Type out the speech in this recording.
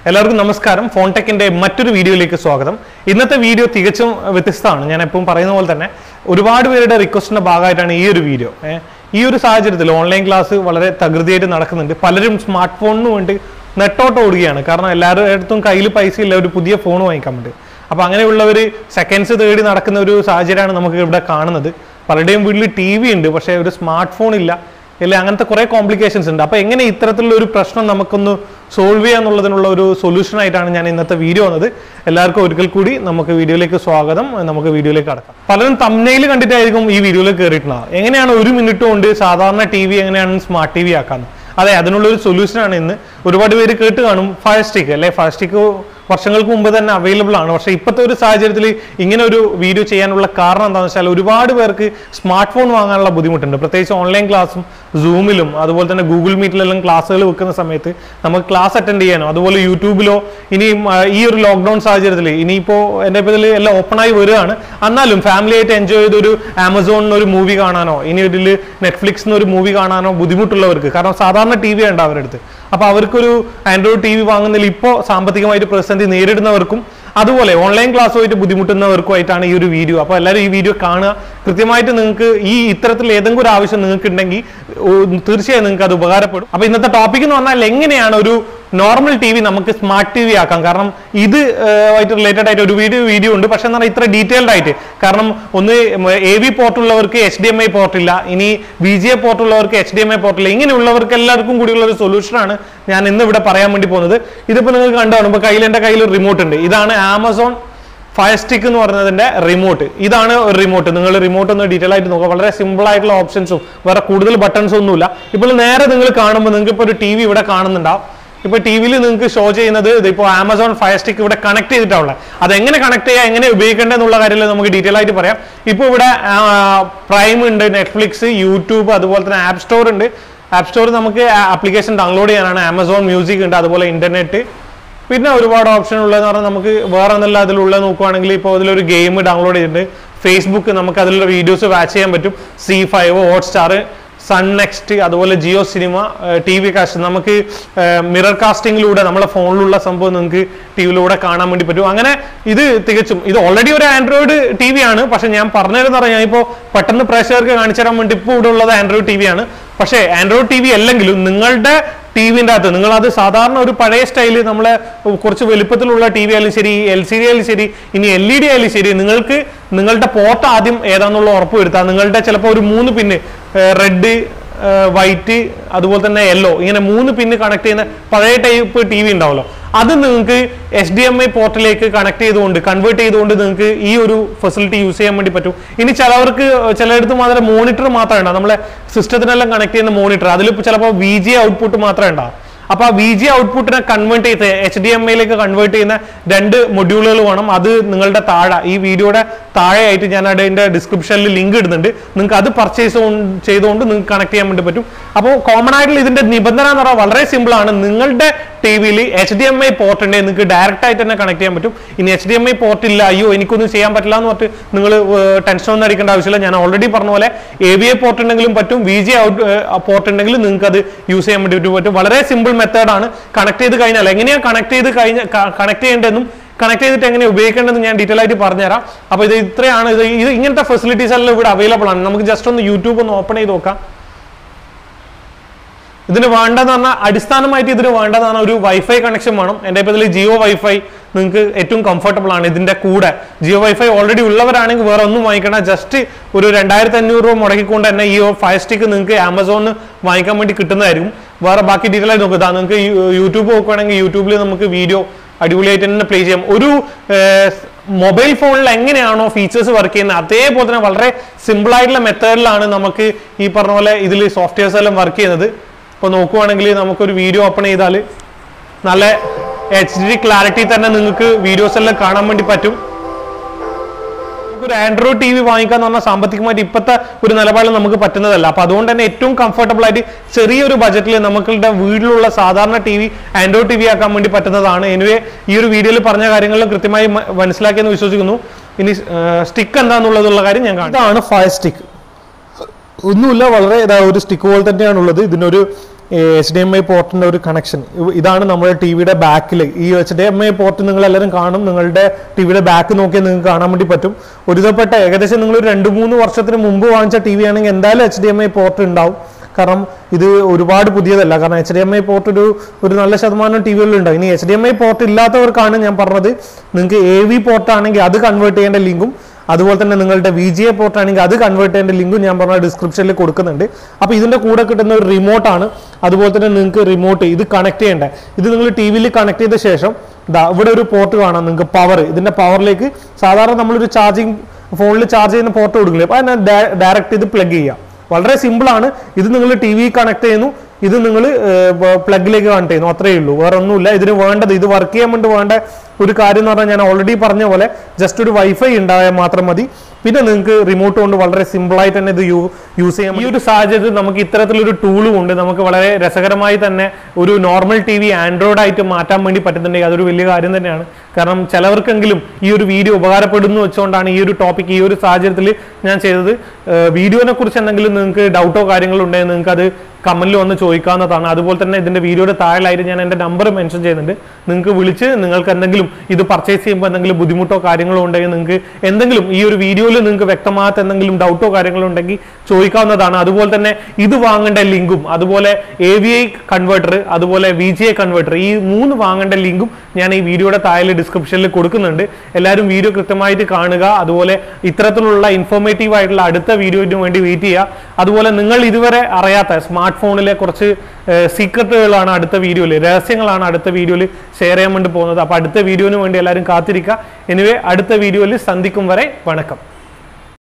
എല്ലാവർക്കും നമസ്കാരം ഫോൺടെക്കിന്റെ മറ്റൊരു വീഡിയോയിലേക്ക് സ്വാഗതം ഇന്നത്തെ വീഡിയോ തികച്ചും വ്യത്യസ്തമാണ് ഞാൻ എപ്പോഴും പറയുന്ന പോലെ തന്നെ ഒരുപാട് പേരുടെ റിക്വസ്റ്റിന്റെ ഭാഗമായിട്ടാണ് ഈ ഒരു വീഡിയോ ഏഹ്. ഈ ഒരു സാഹചര്യത്തിൽ ഓൺലൈൻ ക്ലാസ് വളരെ തകൃതിയായിട്ട് നടക്കുന്നുണ്ട് പലരും സ്മാർട്ട് ഫോണിന് വേണ്ടി നെട്ടോട്ട് ഓടുകയാണ് കാരണം എല്ലാവരുടെ അടുത്തും കയ്യിൽ പൈസ ഇല്ല ഒരു പുതിയ ഫോൺ വാങ്ങിക്കാൻ വേണ്ടി അപ്പൊ അങ്ങനെയുള്ളവർ സെക്കൻഡ്സ് തേടി നടക്കുന്ന ഒരു സാഹചര്യമാണ് നമുക്ക് ഇവിടെ കാണുന്നത് പലരുടെയും വീട്ടിൽ ടി വി ഉണ്ട് പക്ഷേ ഒരു സ്മാർട്ട് ഫോൺ ഇല്ല ഇല്ല അങ്ങനത്തെ കുറെ കോംപ്ലിക്കേഷൻസ് ഉണ്ട് അപ്പൊ എങ്ങനെ ഇത്തരത്തിലുള്ള ഒരു പ്രശ്നം നമുക്കൊന്ന് സോൾവ് ചെയ്യാന്നുള്ളതിനുള്ള ഒരു സൊല്യൂഷൻ ആയിട്ടാണ് ഞാൻ ഇന്നത്തെ വീഡിയോ വന്നത് എല്ലാവർക്കും ഒരിക്കൽ കൂടി നമുക്ക് വീഡിയോയിലേക്ക് സ്വാഗതം നമുക്ക് വീഡിയോയിലേക്ക് കടക്കാം പലരും തമ്നയിൽ കണ്ടിട്ടായിരിക്കും ഈ വീഡിയോയിലേക്ക് കയറിയിട്ടുണ്ടാവുക എങ്ങനെയാണ് ഒരു മിനിറ്റ് കൊണ്ട് സാധാരണ ടി വി എങ്ങനെയാണ് സ്മാർട്ട് ടി വി ആക്കാന്ന് അതെ അതിനുള്ള ഒരു സൊല്യൂഷനാണ് ഇന്ന് ഒരുപാട് പേര് കേട്ട് കാണും ഫയർ സ്റ്റിക്ക് അല്ലെ ഫയർ സ്റ്റിക്ക് വർഷങ്ങൾക്ക് മുമ്പ് തന്നെ അവൈലബിൾ ആണ് പക്ഷേ ഇപ്പോഴത്തെ ഒരു സാഹചര്യത്തിൽ ഇങ്ങനെ ഒരു വീഡിയോ ചെയ്യാനുള്ള കാരണം എന്താണെന്ന് വെച്ചാൽ ഒരുപാട് പേർക്ക് സ്മാർട്ട് ഫോൺ വാങ്ങാനുള്ള ബുദ്ധിമുട്ടുണ്ട് പ്രത്യേകിച്ച് ഓൺലൈൻ ക്ലാസ്സും സൂമിലും അതുപോലെ തന്നെ ഗൂഗിൾ മീറ്റിലെല്ലാം ക്ലാസ്സുകൾ വെക്കുന്ന സമയത്ത് നമുക്ക് ക്ലാസ് അറ്റൻഡ് ചെയ്യാനോ അതുപോലെ യൂട്യൂബിലോ ഇനിയും ആ, ഈ ഒരു ലോക്ക്ഡൌൺ സാഹചര്യത്തിൽ ഇനിയിപ്പോൾ എൻ്റെ ഇതിൽ എല്ലാം ഓപ്പണായി വരികയാണ് എന്നാലും ഫാമിലി ആയിട്ട് എൻജോയ് ചെയ്തൊരു ആമസോണിന് ഒരു മൂവി കാണാനോ ഇനി ഇതിൽ നെറ്റ്ഫ്ലിക്സിന് ഒരു മൂവി കാണാനോ ബുദ്ധിമുട്ടുള്ളവർക്ക് കാരണം സാധാരണ ടി വി ഉണ്ട് അവരുടെ അടുത്ത് അപ്പോൾ അവർക്കൊരു ആൻഡ്രോയിഡ് ടി വി വാങ്ങുന്നതിൽ ഇപ്പോൾ സാമ്പത്തികമായിട്ട് പ്രതിസന്ധി നേരിടുന്നവർക്കും അതുപോലെ ഓൺലൈൻ ക്ലാസ്സുമായിട്ട് ബുദ്ധിമുട്ടുന്നവർക്കുമായിട്ടാണ് ഈ ഒരു വീഡിയോ അപ്പോൾ എല്ലാവരും ഈ വീഡിയോ കാണുക കൃത്യമായിട്ട് നിങ്ങൾക്ക് ഈ ഇത്തരത്തിൽ ഏതെങ്കിലും ഒരു ആവശ്യം നിങ്ങൾക്ക് ഉണ്ടെങ്കിൽ ഓ, തീർച്ചയായും നിങ്ങൾക്ക് അത് ഉപകാരപ്പെടും അപ്പോൾ ഇന്നത്തെ ടോപ്പിക് എന്ന് പറഞ്ഞാൽ എങ്ങനെയാണ് ഒരു നോർമൽ ടി വി നമുക്ക് സ്മാർട്ട് ടി വി ആക്കാം കാരണം ഇത് ഏഹ്, ആയിട്ട് റിലേറ്റഡ് ആയിട്ട് ഒരു വീഡിയോ വീഡിയോ ഉണ്ട് പക്ഷെ എന്നാൽ ഇത്ര ഡീറ്റെയിൽഡ് ആയിട്ട് കാരണം ഒന്ന് എ വി പോർട്ടുള്ളവർക്ക് എച്ച് ഡി എം ഐ പോർട്ടില്ല ഇനി ബി ജി എ പോർട്ടുള്ളവർക്ക് എച്ച് ഡി എം ഐ പോർട്ടില്ല ഇങ്ങനെയുള്ളവർക്ക് എല്ലാവർക്കും കൂടിയുള്ള ഒരു സൊല്യൂഷനാണ് ഞാൻ ഇന്ന് ഇവിടെ പറയാൻ വേണ്ടി പോകുന്നത് ഇതിപ്പോൾ നിങ്ങൾക്ക് കണ്ടു കാണുമ്പോൾ കയ്യിൽ എൻ്റെ കയ്യിൽ ഒരു റിമോട്ട് ഉണ്ട് ഇതാണ് ആമസോൺ ഫയർ സ്റ്റിക്ക് എന്ന് പറയുന്നതിന്റെ റിമോട്ട് ഇതാണ് ഒരു റിമോട്ട് നിങ്ങൾ റിമോട്ട് ഒന്ന് ഡീറ്റെയിൽ ആയിട്ട് നോക്കുക വളരെ സിമ്പിൾ ആയിട്ടുള്ള ഓപ്ഷൻസും വേറെ കൂടുതൽ ബട്ടൺസ് ഒന്നുമില്ല ഇപ്പോൾ നേരെ നിങ്ങൾ കാണുമ്പോൾ നിങ്ങൾക്ക് ഇപ്പോൾ ഒരു ടി വി ഇവിടെ കാണുന്നുണ്ടാവും ഇപ്പൊ ടി വിയിൽ നിങ്ങൾക്ക് ഷോ ചെയ്യുന്നത് ഇതിപ്പോൾ ആമസോൺ ഫയർ സ്റ്റിക്ക് ഇവിടെ കണക്ട് ചെയ്തിട്ടുള്ള അത് എങ്ങനെ കണക്ട് ചെയ്യുക എങ്ങനെ ഉപയോഗിക്കേണ്ടതെന്നുള്ള കാര്യത്തിൽ നമുക്ക് ഡീറ്റെയിൽ ആയിട്ട് പറയാം ഇപ്പോൾ ഇവിടെ പ്രൈം ഉണ്ട് നെറ്റ്ഫ്ലിക്സ് യൂട്യൂബ് അതുപോലെ തന്നെ ആപ്പ് സ്റ്റോർ ഉണ്ട് ആപ്പ് സ്റ്റോർ നമുക്ക് ആപ്ലിക്കേഷൻ ഡൗൺലോഡ് ചെയ്യാനാണ് ആമസോൺ മ്യൂസിക് ഉണ്ട് അതുപോലെ ഇന്റർനെറ്റ് പിന്നെ ഒരുപാട് ഓപ്ഷൻ ഉള്ളതെന്ന് പറഞ്ഞാൽ നമുക്ക് വേറെ ഒന്നല്ല അതിലുള്ള നോക്കുവാണെങ്കിൽ ഇപ്പോൾ അതിലൊരു ഗെയിം ഡൗൺലോഡ് ചെയ്തിട്ടുണ്ട് ഫേസ്ബുക്ക് നമുക്ക് അതിലുള്ള വീഡിയോസ് വാച്ച് ചെയ്യാൻ പറ്റും Zee five Hotstar sun next അതുപോലെ Jio cinema T V cast നമുക്ക് മിറർ കാസ്റ്റിംഗിലൂടെ നമ്മളെ ഫോണിലുള്ള സംഭവം നിങ്ങൾക്ക് ടി വിയിലൂടെ കാണാൻ വേണ്ടി പറ്റും അങ്ങനെ ഇത് തികച്ചും ഇത് ഓൾറെഡി ഒരു ആൻഡ്രോയിഡ് ടി വി ആണ് പക്ഷെ ഞാൻ പറഞ്ഞതെന്ന് പറഞ്ഞാൽ ഇപ്പോൾ പെട്ടെന്ന് പ്രേക്ഷകർക്ക് കാണിച്ചു തരാൻ വേണ്ടി ഇപ്പോൾ ഇവിടെ ഉള്ളത് ആൻഡ്രോയിഡ് ടി വി ആണ് പക്ഷേ ആൻഡ്രോയിഡ് ടി വി അല്ലെങ്കിലും നിങ്ങളുടെ ടി വിൻ്റെ അകത്ത് നിങ്ങൾ അത് സാധാരണ ഒരു പഴയ സ്റ്റൈല് നമ്മളെ കുറച്ച് വലുപ്പത്തിലുള്ള ടി വി ആയാലും ശരി എൽ സി ഡി ആയാലും ശരി ഇനി എൽ ഇ ഡി ആയാലും ശരി നിങ്ങൾക്ക് നിങ്ങളുടെ പോർട്ട് ആദ്യം ഏതാണെന്നുള്ള ഉറപ്പ് വരുത്താം നിങ്ങളുടെ ചിലപ്പോൾ ഒരു മൂന്ന് പിന്ന് റെഡ് വൈറ്റ് അതുപോലെ തന്നെ യെല്ലോ ഇങ്ങനെ മൂന്ന് പിന്ന് കണക്ട് ചെയ്യുന്ന പഴയ ടൈപ്പ് ടി വി ഉണ്ടാവല്ലോ അത് നിങ്ങൾക്ക് എച്ച് ഡി എം ഐ പോർട്ടിലേക്ക് കണക്ട് ചെയ്തുകൊണ്ട് കൺവേർട്ട് ചെയ്തുകൊണ്ട് നിങ്ങൾക്ക് ഈ ഒരു ഫെസിലിറ്റി യൂസ് ചെയ്യാൻ വേണ്ടി പറ്റും ഇനി ചിലവർക്ക് ചിലയിടത്ത് മാത്രം മോണിറ്റർ മാത്രമേ ഉണ്ടാവും നമ്മളെ സിസ്റ്റത്തിനെല്ലാം കണക്ട് ചെയ്യുന്ന മോണിറ്റർ അതിൽ ചിലപ്പോൾ വി ജി ഔട്ട്പുട്ട് മാത്രമേ ഉണ്ടാവും അപ്പൊ ആ വി ജി ഔട്ട്പുട്ടിനെ കൺവേർട്ട് ചെയ്ത് എച്ച് ഡി എം ഐയിലേക്ക് കൺവേർട്ട് ചെയ്യുന്ന രണ്ട് മൊഡ്യൂളുകൾ വേണം അത് നിങ്ങളുടെ താഴെ ഈ വീഡിയോയുടെ താഴെയായിട്ട് ഞാൻ അതിന്റെ ഡിസ്ക്രിപ്ഷനിൽ ലിങ്ക് ഇടുന്നുണ്ട് നിങ്ങൾക്ക് അത് പർച്ചേസ് ചെയ്തുകൊണ്ട് നിങ്ങൾക്ക് കണക്ട് ചെയ്യാൻ വേണ്ടി പറ്റും അപ്പോൾ കോമൺ ആയിട്ടുള്ള ഇതിന്റെ നിബന്ധന എന്ന് പറഞ്ഞാൽ വളരെ സിമ്പിൾ ആണ് നിങ്ങളുടെ ടി വിയിൽ H D M I port ഉണ്ടെങ്കിൽ നിങ്ങൾക്ക് ഡയറക്റ്റ് ആയിട്ട് തന്നെ കണക്ട് ചെയ്യാൻ പറ്റും ഇനി H D M I port ഇല്ല അയ്യോ എനിക്കൊന്നും ചെയ്യാൻ പറ്റില്ല എന്ന് പറഞ്ഞിട്ട് നിങ്ങൾ ടെൻഷൻ ഒന്നും അടിക്കേണ്ട ആവശ്യമില്ല ഞാൻ ഓൾറെഡി പറഞ്ഞ പോലെ എ വി ഐ പോർട്ട് ഉണ്ടെങ്കിലും പറ്റും വി ജി ഔട്ട് പോർട്ട് ഉണ്ടെങ്കിലും നിങ്ങൾക്ക് അത് യൂസ് ചെയ്യാൻ വേണ്ടി പറ്റും വളരെ സിമ്പിൾ മെത്തേഡാണ് കണക്ട് ചെയ്ത് കഴിഞ്ഞാൽ എങ്ങനെയാണ് കണക്ട് ചെയ്ത് കഴിഞ്ഞ കണക്ട് ചെയ്യേണ്ടതെന്നും കണക്ട് ചെയ്തിട്ട് എങ്ങനെ ഉപയോഗിക്കേണ്ടതെന്ന് ഞാൻ ഡീറ്റെയിൽ ആയിട്ട് പറഞ്ഞുതരാം അപ്പോൾ ഇത് ഇത്രയാണ് ഇത് ഇത് ഇങ്ങനത്തെ ഫെസിലിറ്റീസ് എല്ലാം ഇവിടെ അവൈലബിൾ ആണ് നമുക്ക് ജസ്റ്റ് ഒന്ന് യൂട്യൂബ് ഒന്ന് ഓപ്പൺ ചെയ്ത് നോക്കാം ഇതിന് വേണ്ടതെന്ന് പറഞ്ഞാൽ അടിസ്ഥാനമായിട്ട് ഇതിന് വേണ്ടതെന്ന് പറഞ്ഞാൽ ഒരു വൈഫൈ കണക്ഷൻ വേണം എൻ്റെ ഇപ്പോൾ ഇതിൽ ജിയോ വൈഫൈ നിങ്ങൾക്ക് ഏറ്റവും കംഫർട്ടബിൾ ആണ് ഇതിന്റെ കൂടെ ജിയോ വൈഫൈ ഓൾറെഡി ഉള്ളവരാണെങ്കിൽ വേറെ ഒന്നും വാങ്ങിക്കണ്ട ജസ്റ്റ് ഒരു രണ്ടായിരത്തി അഞ്ഞൂറ് രൂപ മുടക്കിക്കൊണ്ട് തന്നെ ഈ ഫയർ സ്റ്റിക്ക് നിങ്ങൾക്ക് ആമസോണിന് വാങ്ങിക്കാൻ വേണ്ടി കിട്ടുന്നതായിരിക്കും വേറെ ബാക്കി ഡീറ്റെയിൽ ആയിട്ട് നോക്കുക നിങ്ങൾക്ക് യൂട്യൂബ് നോക്കുകയാണെങ്കിൽ യൂട്യൂബിൽ നമുക്ക് വീഡിയോ അടിപൊളിയായിട്ട് തന്നെ പ്ലേ ചെയ്യാം ഒരു മൊബൈൽ ഫോണിൽ എങ്ങനെയാണോ ഫീച്ചേഴ്സ് വർക്ക് ചെയ്യുന്നത് അതേപോലെ തന്നെ വളരെ സിമ്പിൾ ആയിട്ടുള്ള മെത്തേഡിലാണ് നമുക്ക് ഈ പറഞ്ഞ പോലെ ഇതിൽ സോഫ്റ്റ്വെയർസ് എല്ലാം വർക്ക് ചെയ്യുന്നത് ഇപ്പോൾ നോക്കുവാണെങ്കിൽ നമുക്കൊരു വീഡിയോ ഓപ്പൺ ചെയ്താൽ നല്ല എച്ച് ഡി ക്ലാരിറ്റി തന്നെ നിങ്ങൾക്ക് വീഡിയോസ് എല്ലാം കാണാൻ വേണ്ടി പറ്റും ഒരു ആൻഡ്രോയിഡ് ടി വി വാങ്ങിക്കാന്ന് പറഞ്ഞാൽ സാമ്പത്തികമായിട്ട് ഇപ്പോഴത്തെ ഒരു നിലപാടിൽ നമുക്ക് പറ്റുന്നതല്ല അപ്പൊ അതുകൊണ്ട് തന്നെ ഏറ്റവും കംഫർട്ടബിൾ ആയിട്ട് ചെറിയൊരു ബജറ്റിൽ നമുക്കുടെ വീട്ടിലുള്ള സാധാരണ T V Android T V ആക്കാൻ വേണ്ടി പറ്റുന്നതാണ് എനിവേ ഈ ഒരു വീഡിയോയിൽ പറഞ്ഞ കാര്യങ്ങളും കൃത്യമായി മ- മനസ്സിലാക്കിയെന്ന് വിശ്വസിക്കുന്നു ഇനി സ്റ്റിക്ക് എന്താണെന്നുള്ളതുള്ള കാര്യം ഞാൻ കാണാം ഇതാണ് ഫയർ സ്റ്റിക്ക് ഒന്നുമില്ല വളരെ ഇതാ ഒരു സ്റ്റിക്ക് പോലെ തന്നെയാണുള്ളത് ഇതിനൊരു എച്ച് ഡി എം ഐ പോർട്ടിന്റെ ഒരു കണക്ഷൻ ഇതാണ് നമ്മുടെ ടി വിയുടെ ബാക്കിൽ ഈ H D M I port നിങ്ങൾ എല്ലാവരും കാണും നിങ്ങളുടെ ടി വിയുടെ ബാക്ക് നോക്കിയാൽ നിങ്ങൾക്ക് കാണാൻ വേണ്ടി പറ്റും ഒരുവിധപ്പെട്ട ഏകദേശം നിങ്ങൾ ഒരു രണ്ട് മൂന്ന് വർഷത്തിന് മുമ്പ് വാങ്ങിച്ച ടി വി ആണെങ്കിൽ എന്തായാലും H D M I port ഉണ്ടാവും കാരണം ഇത് ഒരുപാട് പുതിയതല്ല കാരണം H D M I port ഒരു ഒരു നല്ല ശതമാനം ടി വികളിലുണ്ടാവും ഇനി H D M I port ഇല്ലാത്തവർക്കാണ് ഞാൻ പറഞ്ഞത് നിങ്ങൾക്ക് എ വി പോർട്ട് ആണെങ്കിൽ അത് കൺവേർട്ട് ചെയ്യേണ്ട ലിങ്കും അതുപോലെ തന്നെ നിങ്ങളുടെ വി ജി എ പോർട്ട് ആണെങ്കിൽ അത് കൺവേർട്ട് ചെയ്യേണ്ട ലിങ്കും ഞാൻ പറഞ്ഞ ഡിസ്ക്രിപ്ഷനിൽ കൊടുക്കുന്നുണ്ട് അപ്പോൾ ഇതിന്റെ കൂടെ കിട്ടുന്ന ഒരു റിമോട്ടാണ് അതുപോലെ തന്നെ നിങ്ങൾക്ക് റിമോട്ട് ഇത് കണക്ട് ചെയ്യേണ്ട ഇത് നിങ്ങൾ ടി വിയിൽ കണക്ട് ചെയ്ത ശേഷം ദാ ഇവിടെ ഒരു പോർട്ട് കാണാം നിങ്ങൾക്ക് പവർ ഇതിന്റെ പവറിലേക്ക് സാധാരണ നമ്മളൊരു ചാർജിങ് ഫോണിൽ ചാർജ് ചെയ്യുന്ന പോർട്ട് കൊടുക്കില്ലേ അപ്പോൾ അതിനെ ഡയറക്റ്റ് ഇത് പ്ലഗ് ചെയ്യാം വളരെ സിമ്പിൾ ആണ് ഇത് നിങ്ങൾ ടി വി കണക്ട് ചെയ്യുന്നു ഇത് നിങ്ങൾ പ്ലഗിലേക്ക് കണക്ട് ചെയ്യുന്നു അത്രയേ ഉള്ളൂ വേറെ ഒന്നുമില്ല ഇതിന് വേണ്ടത് ഇത് വർക്ക് ചെയ്യാൻ വേണ്ടി വേണ്ട ഒരു കാര്യം എന്ന് പറഞ്ഞാൽ ഞാൻ ഓൾറെഡി പറഞ്ഞ പോലെ ജസ്റ്റ് ഒരു വൈഫൈ ഉണ്ടായാൽ മാത്രം മതി പിന്നെ നിങ്ങൾക്ക് റിമോട്ട് കൊണ്ട് വളരെ സിമ്പിൾ ആയിട്ട് തന്നെ ഇത് യൂസ് ചെയ്യാം ഈ ഒരു സാഹചര്യത്തിൽ നമുക്ക് ഇത്തരത്തിലൊരു ടൂളും ഉണ്ട് നമുക്ക് വളരെ രസകരമായി തന്നെ ഒരു നോർമൽ ടി വി ആൻഡ്രോയിഡ് ആയിട്ട് മാറ്റാൻ വേണ്ടി പറ്റുന്നുണ്ടെങ്കിൽ അതൊരു വലിയ കാര്യം തന്നെയാണ് കാരണം ചിലവർക്കെങ്കിലും ഈ ഒരു വീഡിയോ ഉപകാരപ്പെടുന്നു വെച്ചുകൊണ്ടാണ് ഈ ഒരു ടോപ്പിക് ഈ ഒരു സാഹചര്യത്തിൽ ഞാൻ ചെയ്തത് വീഡിയോനെ കുറിച്ച് എന്തെങ്കിലും നിങ്ങൾക്ക് ഡൗട്ടോ കാര്യങ്ങളോ ഉണ്ടെങ്കിൽ നിങ്ങൾക്ക് അത് കമന്റിൽ വന്ന് ചോദിക്കാവുന്നതാണ് അതുപോലെ തന്നെ ഇതിന്റെ വീഡിയോയുടെ താഴെയായിട്ട് ഞാൻ എൻ്റെ നമ്പർ മെൻഷൻ ചെയ്യുന്നുണ്ട് നിങ്ങൾക്ക് വിളിച്ച് നിങ്ങൾക്ക് എന്തെങ്കിലും ഇത് പർച്ചേസ് ചെയ്യുമ്പോൾ എന്തെങ്കിലും ബുദ്ധിമുട്ടോ കാര്യങ്ങളോ ഉണ്ടെങ്കിൽ നിങ്ങൾക്ക് എന്തെങ്കിലും ഈ ഒരു വീഡിയോയിൽ നിങ്ങൾക്ക് വ്യക്തമാകാത്ത എന്തെങ്കിലും ഡൗട്ടോ കാര്യങ്ങളോ ഉണ്ടെങ്കിൽ ചോദിക്കാവുന്നതാണ് അതുപോലെ തന്നെ ഇത് വാങ്ങേണ്ട ലിങ്കും അതുപോലെ എ വി ഐ കൺവേർട്ടർ അതുപോലെ വി ജി ഐ കൺവേർട്ടർ ഈ മൂന്ന് വാങ്ങേണ്ട ലിങ്കും ഞാൻ ഈ വീഡിയോയുടെ താഴെ ഡിസ്ക്രിപ്ഷനിൽ കൊടുക്കുന്നുണ്ട് എല്ലാവരും വീഡിയോ കൃത്യമായിട്ട് കാണുക അതുപോലെ ഇത്തരത്തിലുള്ള ഇൻഫോർമേറ്റീവ് ആയിട്ടുള്ള അടുത്ത വീഡിയോയ്ക്ക് വേണ്ടി വെയിറ്റ് ചെയ്യുക അതുപോലെ നിങ്ങൾ ഇതുവരെ അറിയാത്ത സ്മാർട്ട് ഫോണിലെ കുറച്ച് സീക്രട്ടുകളാണ് അടുത്ത വീഡിയോയിൽ രഹസ്യങ്ങളാണ് അടുത്ത വീഡിയോയിൽ ഷെയർ ചെയ്യാൻ വേണ്ടി പോകുന്നത് അപ്പോൾ അടുത്ത വീഡിയോന് വേണ്ടി എല്ലാവരും കാത്തിരിക്കുക എനിവേ അടുത്ത വീഡിയോയിൽ സന്ധിക്കും വരെ വണക്കം